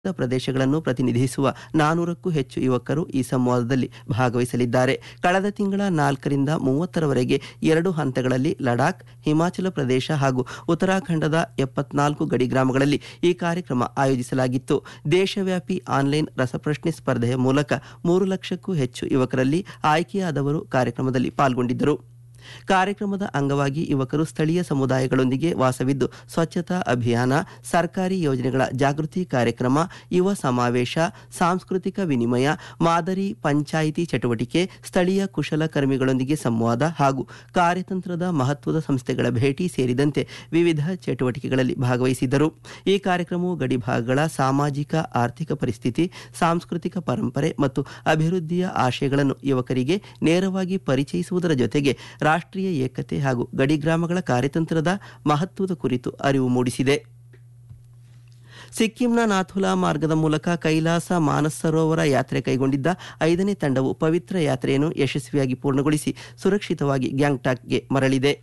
ಪ್ರದೇಶಗಳನ್ನು ಪ್ರತಿನಿಧಿಸುವ ನಾನೂರಕ್ಕೂ ಹೆಚ್ಚು ಯುವಕರು ಈ ಸಂವಾದದಲ್ಲಿ ಭಾಗವಹಿಸಲಿದ್ದಾರೆ ಕಳೆದ ತಿಂಗಳ ನಾಲ್ಕರಿಂದ ಮೂವತ್ತರವರೆಗೆ ಎರಡು ಹಂತಗಳಲ್ಲಿ ಲಡಾಖ್ ಹಿಮಾಚಲ ಪ್ರದೇಶ ಹಾಗೂ ಉತ್ತರಾಖಂಡದ ಎಪ್ಪತ್ನಾಲ್ಕು ಗಡಿ ಗ್ರಾಮಗಳಲ್ಲಿ ಈ ಕಾರ್ಯಕ್ರಮ ಆಯೋಜಿಸಲಾಗಿತ್ತು ದೇಶವ್ಯಾಪಿ ಆನ್ಲೈನ್ ರಸಪ್ರಶ್ನೆ ಸ್ಪರ್ಧೆಯ ಮೂಲಕ ಮೂರು ಲಕ್ಷಕ್ಕೂ ಹೆಚ್ಚು ಯುವಕರಲ್ಲಿ ಆಯ್ಕೆಯಾದವರು ಕಾರ್ಯಕ್ರಮದಲ್ಲಿ ಪಾಲ್ಗೊಂಡಿದ್ದರು ಕಾರ್ಯಕ್ರಮದ ಅಂಗವಾಗಿ ಯುವಕರು ಸ್ಥಳೀಯ ಸಮುದಾಯಗಳೊಂದಿಗೆ ವಾಸವಿದ್ದು ಸ್ವಚ್ಛತಾ ಅಭಿಯಾನ ಸರ್ಕಾರಿ ಯೋಜನೆಗಳ ಜಾಗೃತಿ ಕಾರ್ಯಕ್ರಮ ಯುವ ಸಮಾವೇಶ ಸಾಂಸ್ಕೃತಿಕ ವಿನಿಮಯ ಮಾದರಿ ಪಂಚಾಯಿತಿ ಚಟುವಟಿಕೆ ಸ್ಥಳೀಯ ಕುಶಲಕರ್ಮಿಗಳೊಂದಿಗೆ ಸಂವಾದ ಹಾಗೂ ಕಾರ್ಯತಂತ್ರದ ಮಹತ್ವದ ಸಂಸ್ಥೆಗಳ ಭೇಟಿ ಸೇರಿದಂತೆ ವಿವಿಧ ಚಟುವಟಿಕೆಗಳಲ್ಲಿ ಭಾಗವಹಿಸಿದ್ದರು ಈ ಕಾರ್ಯಕ್ರಮವು ಗಡಿಭಾಗಗಳ ಸಾಮಾಜಿಕ ಆರ್ಥಿಕ ಪರಿಸ್ಥಿತಿ ಸಾಂಸ್ಕೃತಿಕ ಪರಂಪರೆ ಮತ್ತು ಅಭಿವೃದ್ಧಿಯ ಆಶಯಗಳನ್ನು ಯುವಕರಿಗೆ ನೇರವಾಗಿ ಪರಿಚಯಿಸುವುದರ ಜೊತೆಗೆ ರಾಷ್ಟ್ರೀಯ ಏಕತೆ ಹಾಗೂ ಗಡಿ ಗ್ರಾಮಗಳ ಕಾರ್ಯತಂತ್ರದ ಮಹತ್ವದ ಕುರಿತು ಅರಿವು ಮೂಡಿಸಿದೆ ಸಿಕ್ಕಿಂನ ನಾಥುಲಾ ಮಾರ್ಗದ ಮೂಲಕ ಕೈಲಾಸ ಮಾನಸ್ ಸರೋವರ ಯಾತ್ರೆ ಕೈಗೊಂಡಿದ್ದ ಐದನೇ ತಂಡವು ಪವಿತ್ರ ಯಾತ್ರೆಯನ್ನು ಯಶಸ್ವಿಯಾಗಿ ಪೂರ್ಣಗೊಳಿಸಿ ಸುರಕ್ಷಿತವಾಗಿ ಗ್ಯಾಂಗ್ಟಾಕ್ಗೆ ಮರಳಿದೆ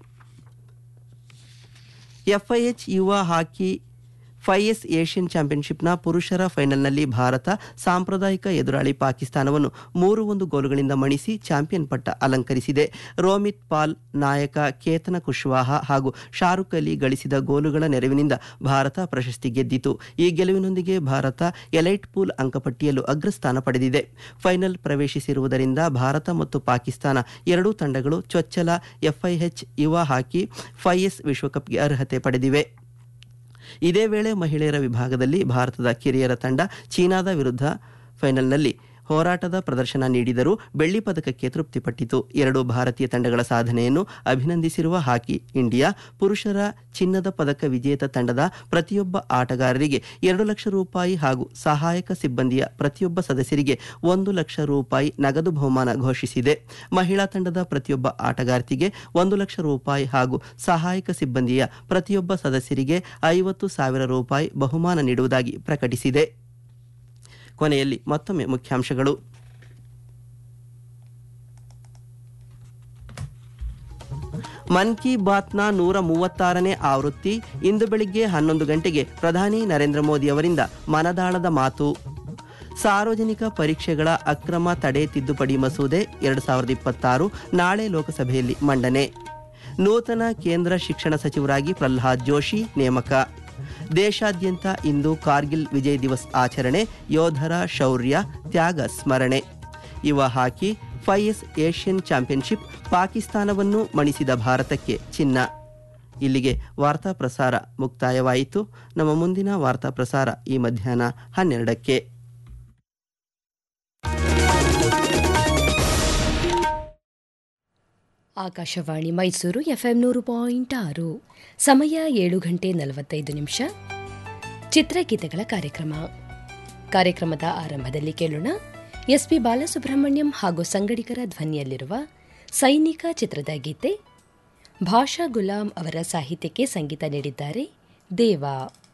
ಎಫ್ಐಎಚ್ ಯುವ ಹಾಕಿ ಫೈಎಸ್ ಏಷ್ಯನ್ ಚಾಂಪಿಯನ್ಶಿಪ್ನ ಪುರುಷರ ಫೈನಲ್ನಲ್ಲಿ ಭಾರತ ಸಾಂಪ್ರದಾಯಿಕ ಎದುರಾಳಿ ಪಾಕಿಸ್ತಾನವನ್ನು ಮೂರು ಒಂದು ಗೋಲುಗಳಿಂದ ಮಣಿಸಿ ಚಾಂಪಿಯನ್ ಪಟ್ಟ ಅಲಂಕರಿಸಿದೆ ರೋಮಿತ್ ಪಾಲ್ ನಾಯಕ ಕೇತನ ಕುಶ್ವಾಹ ಹಾಗೂ ಶಾರುಖ್ ಅಲಿ ಗಳಿಸಿದ ಗೋಲುಗಳ ನೆರವಿನಿಂದ ಭಾರತ ಪ್ರಶಸ್ತಿ ಗೆದ್ದಿತು ಈ ಗೆಲುವಿನೊಂದಿಗೆ ಭಾರತ ಎಲೈಟ್ ಪೂಲ್ ಅಂಕಪಟ್ಟಿಯಲ್ಲೂ ಅಗ್ರಸ್ಥಾನ ಪಡೆದಿದೆ ಫೈನಲ್ ಪ್ರವೇಶಿಸಿರುವುದರಿಂದ ಭಾರತ ಮತ್ತು ಪಾಕಿಸ್ತಾನ ಎರಡೂ ತಂಡಗಳು ಚೊಚ್ಚಲ ಎಫ್ಐಎಚ್ ಯುವ ಹಾಕಿ ಫೈಎಸ್ ವಿಶ್ವಕಪ್ಗೆ ಅರ್ಹತೆ ಪಡೆದಿವೆ ಇದೇ ವೇಳೆ ಮಹಿಳೆಯರ ವಿಭಾಗದಲ್ಲಿ ಭಾರತದ ಕಿರಿಯರ ತಂಡ ಚೀನಾದ ವಿರುದ್ಧ ಫೈನಲ್ನಲ್ಲಿ ಹೋರಾಟದ ಪ್ರದರ್ಶನ ನೀಡಿದರೂ ಬೆಳ್ಳಿ ಪದಕಕ್ಕೆ ತೃಪ್ತಿಪಟ್ಟಿತು ಎರಡು ಭಾರತೀಯ ತಂಡಗಳ ಸಾಧನೆಯನ್ನು ಅಭಿನಂದಿಸಿರುವ ಹಾಕಿ ಇಂಡಿಯಾ ಪುರುಷರ ಚಿನ್ನದ ಪದಕ ವಿಜೇತ ತಂಡದ ಪ್ರತಿಯೊಬ್ಬ ಆಟಗಾರರಿಗೆ ಎರಡು ಲಕ್ಷ ರೂಪಾಯಿ ಹಾಗೂ ಸಹಾಯಕ ಸಿಬ್ಬಂದಿಯ ಪ್ರತಿಯೊಬ್ಬ ಸದಸ್ಯರಿಗೆ ಒಂದು ಲಕ್ಷ ರೂಪಾಯಿ ನಗದು ಬಹುಮಾನ ಘೋಷಿಸಿದೆ ಮಹಿಳಾ ತಂಡದ ಪ್ರತಿಯೊಬ್ಬ ಆಟಗಾರ್ತಿಗೆ ಒಂದು ಲಕ್ಷ ರೂಪಾಯಿ ಹಾಗೂ ಸಹಾಯಕ ಸಿಬ್ಬಂದಿಯ ಪ್ರತಿಯೊಬ್ಬ ಸದಸ್ಯರಿಗೆ ಐವತ್ತು ಸಾವಿರ ರೂಪಾಯಿ ಬಹುಮಾನ ನೀಡುವುದಾಗಿ ಪ್ರಕಟಿಸಿದೆ ಕೊನೆಯಲ್ಲಿ ಮತ್ತೊಮ್ಮೆ ಮುಖ್ಯಾಂಶಗಳು ಮನ್ ಕಿ ಬಾತ್ನ ನೂರ ಮೂವತ್ತಾರನೇ ಆವೃತ್ತಿ ಇಂದು ಬೆಳಿಗ್ಗೆ ಹನ್ನೊಂದು ಗಂಟೆಗೆ ಪ್ರಧಾನಿ ನರೇಂದ್ರ ಮೋದಿ ಅವರಿಂದ ಮನದಾಳದ ಮಾತು ಸಾರ್ವಜನಿಕ ಪರೀಕ್ಷೆಗಳ ಅಕ್ರಮ ತಡೆ ತಿದ್ದುಪಡಿ ಮಸೂದೆ ಎರಡು ಸಾವಿರದ ಇಪ್ಪತ್ತಾರು ನಾಳೆ ಲೋಕಸಭೆಯಲ್ಲಿ ಮಂಡನೆ ನೂತನ ಕೇಂದ್ರ ಶಿಕ್ಷಣ ಸಚಿವರಾಗಿ ಪ್ರಹ್ಲಾದ್ ಜೋಶಿ ನೇಮಕ ದೇಶಾದ್ಯಂತ ಇಂದು ಕಾರ್ಗಿಲ್ ವಿಜಯ್ ದಿವಸ್ ಆಚರಣೆ ಯೋಧರ ಶೌರ್ಯ ತ್ಯಾಗ ಸ್ಮರಣೆ ಯುವ ಹಾಕಿ ಫೈಎಸ್ ಏಷ್ಯನ್ ಚಾಂಪಿಯನ್ಶಿಪ್ ಪಾಕಿಸ್ತಾನವನ್ನು ಮಣಿಸಿದ ಭಾರತಕ್ಕೆ ಚಿನ್ನ ಇಲ್ಲಿಗೆ ವಾರ್ತಾ ಪ್ರಸಾರ ಮುಕ್ತಾಯವಾಯಿತು ನಮ್ಮ ಮುಂದಿನ ವಾರ್ತಾ ಪ್ರಸಾರ ಈ ಮಧ್ಯಾಹ್ನ ಹನ್ನೆರಡಕ್ಕೆ ಆಕಾಶವಾಣಿ ಮೈಸೂರು ಎಫ್ಎಂ ನೂರು ಪಾಯಿಂಟ್ ಆರು ಸಮಯ ಏಳು ಗಂಟೆ ನಲವತ್ತೈದು ನಿಮಿಷ ಚಿತ್ರಗೀತೆಗಳ ಕಾರ್ಯಕ್ರಮ ಕಾರ್ಯಕ್ರಮದ ಆರಂಭದಲ್ಲಿ ಕೇಳೋಣ ಎಸ್ಪಿ ಬಾಲಸುಬ್ರಹ್ಮಣ್ಯಂ ಹಾಗೂ ಸಂಗಡಿಗರ ಧ್ವನಿಯಲ್ಲಿರುವ ಸೈನಿಕ ಚಿತ್ರದ ಗೀತೆ ಭಾಷಾ ಗುಲಾಂ ಅವರ ಸಾಹಿತ್ಯಕ್ಕೆ ಸಂಗೀತ ನೀಡಿದ್ದಾರೆ ದೇವಾ